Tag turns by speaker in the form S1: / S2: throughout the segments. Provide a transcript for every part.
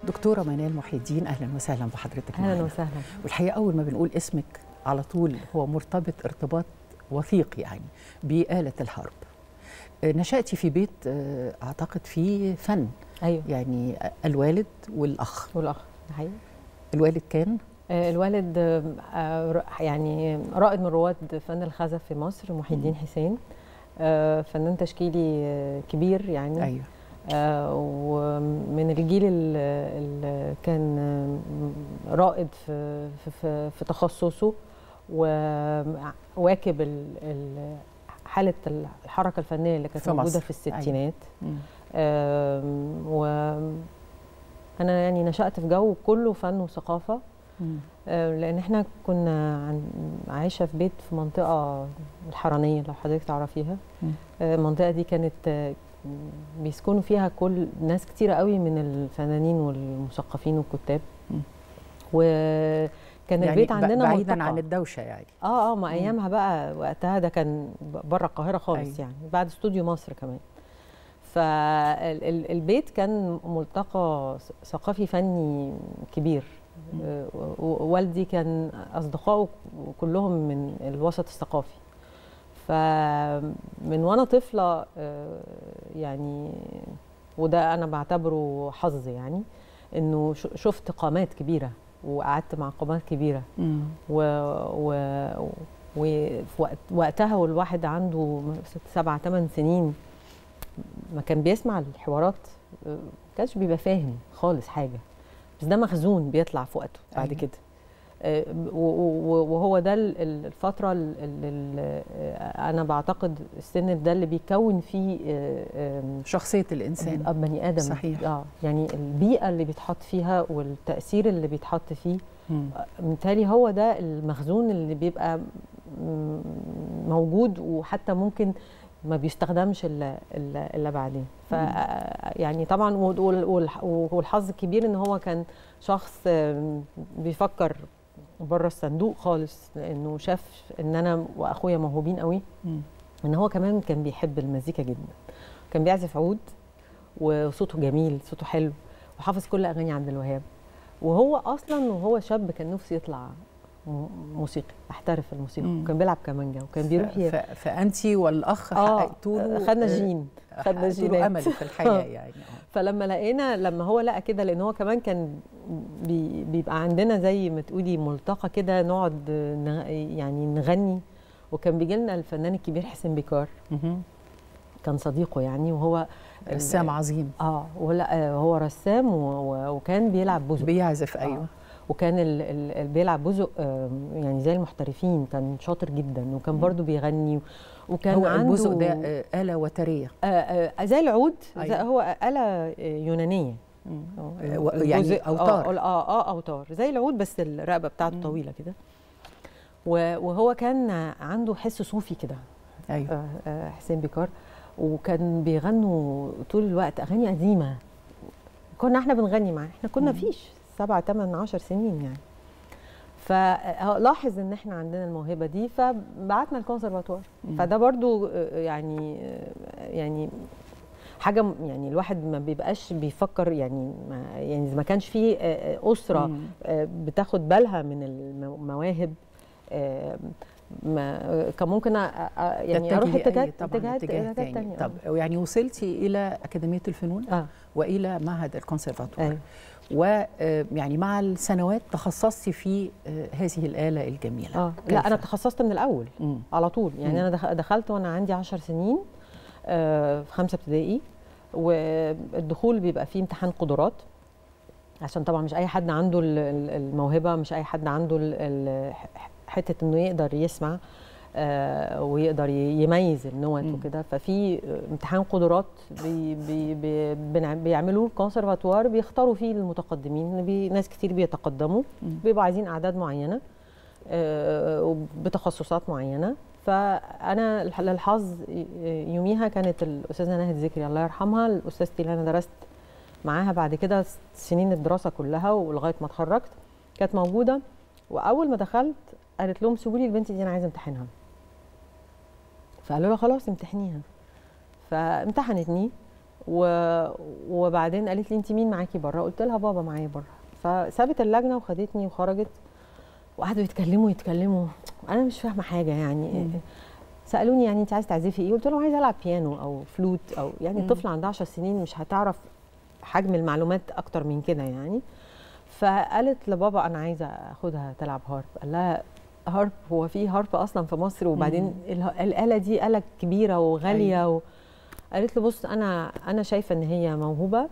S1: دكتورة منال محي الدين أهلا وسهلا بحضرتك
S2: اهلا
S1: معنا.
S2: وسهلا
S1: والحقيقة أول ما بنقول اسمك على طول هو مرتبط ارتباط وثيق يعني بآلة الحرب آه، نشأتي في بيت آه، أعتقد فيه فن
S2: ايوه
S1: يعني الوالد والأخ
S2: والاخ ده حقيقي
S1: الوالد كان
S2: آه، الوالد آه، آه، ر- يعني رائد من رواد فن الخزف في مصر محي الدين حسين آه، فنان تشكيلي آه، كبير يعني
S1: أيوه
S2: آه، ومن الجيل اللي كان آه، رائد في في في, في تخصصه وواكب ال- ال- حاله الحركه الفنيه اللي كانت
S1: في
S2: موجوده
S1: مصر.
S2: في الستينات
S1: مم.
S2: آم، و انا يعني نشأت في جو كله فن وثقافه
S1: مم.
S2: آه، لان احنا كنا عن- عايشه في بيت في منطقه الحرانيه لو حضرتك تعرفيها
S1: مم.
S2: آه، المنطقه دي كانت آه، بيسكنوا فيها كل ناس كتيره قوي من الفنانين والمثقفين والكتاب
S1: مم.
S2: وكان
S1: يعني
S2: البيت
S1: ب-
S2: عندنا
S1: بعيدا
S2: ملتقى.
S1: عن الدوشة يعني
S2: اه اه ما ايامها بقى وقتها ده كان بره القاهره خالص
S1: أيوة.
S2: يعني بعد استوديو مصر كمان فالبيت كان ملتقى ث- ثقافي فني كبير
S1: مم.
S2: آه، و- و- والدي كان اصدقائه كلهم من الوسط الثقافي فمن وانا طفله آه، يعني وده انا بعتبره حظ يعني انه ش- شفت قامات كبيره وقعدت مع قامات كبيره
S1: مم.
S2: و, و... وفي وقت وقتها والواحد عنده ست سبع ثمان سنين ما كان بيسمع الحوارات آه، ما كانش بيبقى فاهم خالص حاجه بس ده مخزون بيطلع في وقته بعد
S1: أيوة.
S2: كده آه، و- و- وهو ده ال- ال- الفتره اللي انا بعتقد السن ده اللي بيكون فيه آه، آم،
S1: شخصية الإنسان
S2: آه، بني ادم
S1: صحيح.
S2: اه يعني البيئه اللي بيتحط فيها والتاثير اللي بيتحط فيه
S1: مم.
S2: متهيألي هو ده المخزون اللي بيبقى م- موجود وحتى ممكن ما بيستخدمش الا الا إلا بعدين ف يعني طبعا وال- وال- والح- والحظ الكبير ان هو كان شخص آم، بيفكر بره الصندوق خالص لانه شاف ان انا واخويا موهوبين قوي
S1: مم.
S2: ان هو كمان كان بيحب المزيكا جدا كان بيعزف عود وصوته جميل صوته حلو وحافظ كل اغاني عبد الوهاب وهو اصلا وهو شاب كان نفسه يطلع م- موسيقي احترف الموسيقى
S1: مم.
S2: وكان بيلعب كمانجا وكان بيروح ي...
S1: ف- فأنت والأخ
S2: اه
S1: حققتوا له
S2: خدنا
S1: آه،
S2: جين خدنا
S1: حققتوا له
S2: جينات.
S1: أمل في الحياة يعني آه.
S2: فلما لقينا لما هو لقى كده لان هو كمان كان بي بيبقى عندنا زي ما تقولي ملتقى كده نقعد نغ... يعني نغني وكان بيجي لنا الفنان الكبير حسين بيكار
S1: مهم.
S2: كان صديقه يعني وهو
S1: رسام عظيم
S2: اه ولا آه، هو رسام و... و... وكان بيلعب بوزق
S1: بيعزف أيوه
S2: آه. وكان ال- ال- اللي بيلعب بوزق آه، يعني زي المحترفين كان شاطر جدا وكان برضو بيغني وكان
S1: هو
S2: عنده
S1: البزق ده آه، آلة وترية
S2: آه، آه، زي العود زي
S1: أيوة.
S2: هو آلة آه، يونانية
S1: آه، و- يعني
S2: البوزق-
S1: أوتار.
S2: اه اه اه اوتار زي العود بس الرقبه بتاعته
S1: مم.
S2: طويله كده و- وهو كان عنده حس صوفي كده
S1: أيوه
S2: آه، آه، حسين بيكار وكان بيغنوا طول الوقت اغاني قديمه كنا احنا بنغني معاه احنا كنا
S1: مم.
S2: فيش سبعة تمن عشر سنين يعني فلاحظ ان احنا عندنا الموهبه دي فبعتنا الكونسرفاتوار
S1: مم.
S2: فده برضو آه، يعني آه، يعني حاجه م- يعني الواحد ما بيبقاش بيفكر يعني ما يعني إذا ما كانش فيه آه، آه، اسره
S1: مم.
S2: آه، بتاخد بالها من المواهب آه، ما آه، كان ممكن أ- أ- يعني اروح
S1: تتجهي
S2: اتجاهات
S1: أي طبعا
S2: اتجاهات
S1: اتجاه
S2: اتجاهات
S1: تاني
S2: تانية
S1: طب يعني وصلتي إلى أكاديمية الفنون
S2: اه
S1: وإلى معهد الكونسرفاتوار
S2: ايوه
S1: ويعني مع السنوات تخصصتي في آه، هذه الآلة الجميلة
S2: اه
S1: كيف؟
S2: لا انا تخصصت من الاول
S1: مم.
S2: على طول يعني
S1: مم.
S2: انا دخ- دخلت وانا عندي 10 سنين آه، في خمسه ابتدائي والدخول بيبقى فيه امتحان قدرات عشان طبعا مش اي حد عنده ال- ال- الموهبه مش اي حد عنده ال- ال- ح- حته انه يقدر يسمع آه، ويقدر ي- يميز النوت
S1: مم.
S2: وكده ففي امتحان قدرات بي بي بي بنع- بيعملوه الكونسرفاتوار بيختاروا فيه المتقدمين بي ناس كتير بيتقدموا
S1: مم.
S2: بيبقوا عايزين اعداد معينه آه، بتخصصات معينه فانا الح- للحظ ي- يوميها كانت الاستاذه ناهد ذكري الله يرحمها الاستاذتي اللي انا درست معاها بعد كده سنين الدراسه كلها ولغايه ما اتخرجت كانت موجوده واول ما دخلت قالت لهم سيبوا لي البنت دي انا عايزه امتحنها فقالوا لها خلاص امتحنيها فامتحنتني و... وبعدين قالت لي انت مين معاكي بره قلت لها بابا معايا بره فسابت اللجنه وخدتني وخرجت وقعدوا يتكلموا يتكلموا انا مش فاهمه حاجه يعني
S1: مم.
S2: سالوني يعني انت عايز تعزفي ايه قلت لهم عايزه العب بيانو او فلوت او يعني
S1: مم.
S2: طفل عنده 10 سنين مش هتعرف حجم المعلومات اكتر من كده يعني فقالت لبابا انا عايزه اخدها تلعب هارب قال لها هارب هو في هارب اصلا في مصر وبعدين اله- الاله دي اله كبيره وغاليه و... قالت له بص انا انا شايفه ان هي موهوبه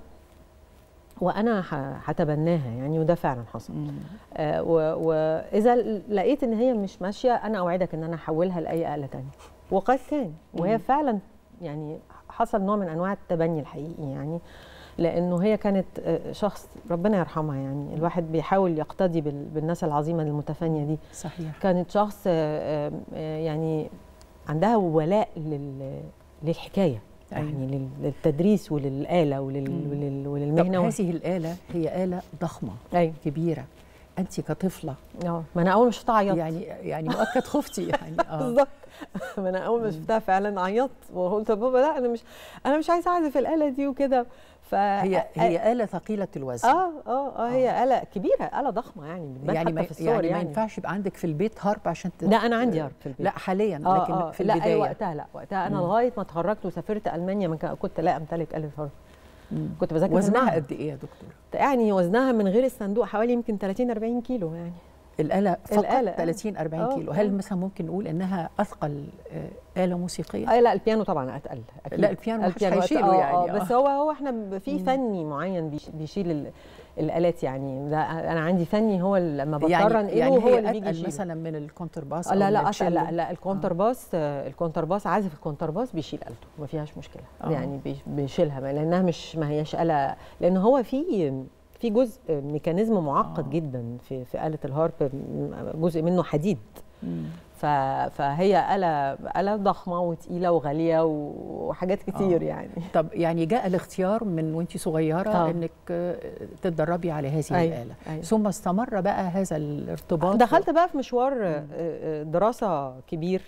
S2: وانا ه- هتبناها يعني وده فعلا حصل
S1: مم.
S2: آه، و- واذا لقيت ان هي مش ماشيه انا اوعدك ان انا احولها لاي اله تانية وقد كان وهي
S1: مم.
S2: فعلا يعني حصل نوع من انواع التبني الحقيقي يعني لانه هي كانت آه، شخص ربنا يرحمها يعني الواحد بيحاول يقتدي بال- بالناس العظيمه المتفانيه دي
S1: صحيح
S2: كانت شخص آه، آه، يعني عندها ولاء لل- للحكايه
S1: أيوة.
S2: يعني لل- للتدريس وللاله ولل
S1: مم.
S2: ولل
S1: طب
S2: وللمهنه وال-
S1: هذه الآلة هي آلة ضخمة
S2: ايوه
S1: كبيرة أنت كطفلة
S2: اه ما انا اول ما شفتها عيطت
S1: يعني يعني مؤكد خفتي يعني اه
S2: بالظبط ما انا اول ما شفتها فعلا عيطت وقلت لبابا لا انا مش انا مش عايزه اعزف الاله دي وكده ف
S1: هي هي آلة ثقيلة الوزن
S2: اه اه اه هي اله كبيره اله ضخمه يعني بتبان
S1: يعني
S2: حتى
S1: ما
S2: في الصور
S1: يعني,
S2: يعني,
S1: ما ينفعش يبقى عندك في البيت هارب عشان ت...
S2: لا انا عندي هارب في البيت
S1: لا حاليا
S2: آه
S1: لكن
S2: آه
S1: في
S2: لا
S1: البداية
S2: أيوة وقتها لا وقتها انا
S1: مم.
S2: لغايه ما اتخرجت وسافرت المانيا ما كان- كنت لا امتلك اله هارب
S1: مم.
S2: كنت بذاكر في
S1: وزنها
S2: المعهد.
S1: قد ايه يا دكتور؟
S2: يعني وزنها من غير الصندوق حوالي يمكن 30 40 كيلو يعني
S1: الآلة فقط
S2: الآلة، آه.
S1: 30 40
S2: آه،
S1: كيلو هل
S2: آه.
S1: مثلا ممكن نقول انها اثقل آه، آلة موسيقية؟
S2: آه لا البيانو طبعا اتقل أكيد.
S1: لا، البيانو محدش
S2: أت-
S1: هيشيله
S2: آه،
S1: يعني،
S2: آه
S1: آه.
S2: بس هو هو احنا ب- في
S1: مم.
S2: فني معين بيش- بيشيل ال- الالات يعني ده انا عندي فني هو اللي لما بضطر
S1: يعني
S2: انقله
S1: يعني
S2: هو
S1: هي
S2: اللي بيجي
S1: اتقل
S2: يشيله
S1: مثلا من الكونترباس
S2: آه،
S1: أو
S2: لا
S1: من
S2: لا أتقل
S1: التشيلو؟
S2: لا لا الكونترباس آه، الكونترباس عازف الكونترباس بيشيل آلته ما فيهاش مشكله
S1: آه.
S2: يعني بيش- بيشيلها ما- لانها مش ما هياش آلة لان هو في في جزء ميكانيزم معقد
S1: آه.
S2: جدا في في آلة الهارب جزء منه حديد
S1: مم.
S2: ف- فهي آلة آلة ضخمة وتقيلة وغالية وحاجات كتير
S1: آه.
S2: يعني
S1: طب يعني جاء الاختيار من وانت صغيرة
S2: آه.
S1: انك آه، تتدربي على هذه
S2: أيوة،
S1: الآلة
S2: أيوة.
S1: ثم استمر بقى هذا الارتباط
S2: دخلت بقى في مشوار آه، آه، دراسة كبير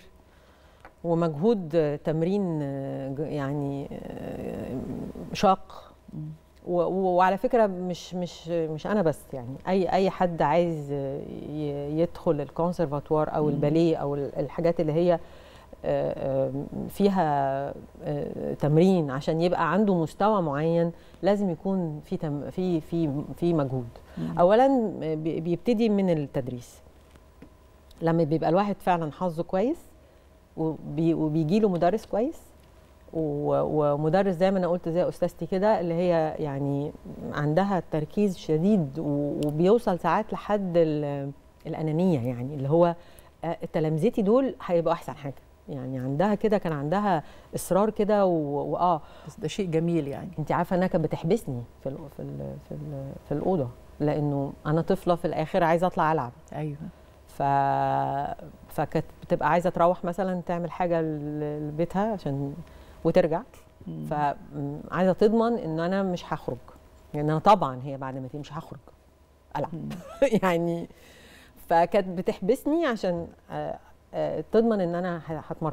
S2: ومجهود آه، تمرين آه، ج- يعني آه، شاق
S1: مم.
S2: و- و- وعلى فكره مش مش مش انا بس يعني اي اي حد عايز ي- يدخل الكونسرفاتوار او
S1: مم.
S2: الباليه او ال- الحاجات اللي هي آه، آه، فيها آه، تمرين عشان يبقى عنده مستوى معين لازم يكون في تم في في في مجهود
S1: مم.
S2: اولا بي- بيبتدي من التدريس لما بيبقى الواحد فعلا حظه كويس وبي وبيجي له مدرس كويس و- ومدرس زي ما انا قلت زي استاذتي كده اللي هي يعني عندها تركيز شديد و- وبيوصل ساعات لحد ال- الانانيه يعني اللي هو آه، تلامذتي دول هيبقوا احسن حاجه يعني عندها كده كان عندها اصرار كده و- واه
S1: بس ده شيء جميل يعني
S2: انت عارفه انها كانت بتحبسني في ال في ال في, ال في الاوضه لانه انا طفله في الاخر عايزه اطلع العب
S1: ايوه
S2: ف فكانت بتبقى عايزه تروح مثلا تعمل حاجه ل- لبيتها عشان وترجع
S1: مم.
S2: فعايزه تضمن ان انا مش هخرج لان انا طبعا هي بعد ما تيجي مش هخرج العب
S1: مم.
S2: يعني فكانت بتحبسني عشان آه، آه، تضمن ان انا ه- هتمرن